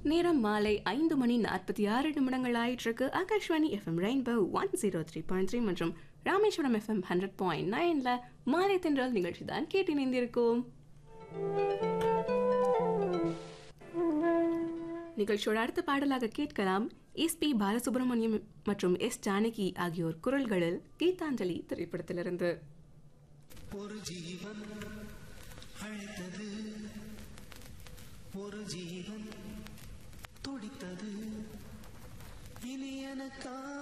நேரம் மாலை ஐந்து மணி நாற்பத்தி ஆறு நிமிடங்கள் ஆயிட்டிருக்கு Akashvani FM rainbow one zero three point three மற்றும் ராமேஸ்வரம் எஃப்எம் ஹண்ட்ரட் பாயிண்ட் நைன்ல மாலை தென்றல் நிகழ்ச்சி தான் கேட்டு இணைந்திருக்கோம் நிகழ்ச்சியோட அடுத்த பாடலாக கேட்கலாம் எஸ் பி பாலசுப்ரமணியம் மற்றும் எஸ் ஜானகி ஆகியோர் குரல்களில் கீதாஞ்சலி திரைப்படத்திலிருந்து ஒரு ஜீவன் அழைத்தது ஒரு ஜீவன் துடித்தது இனி எனக்கா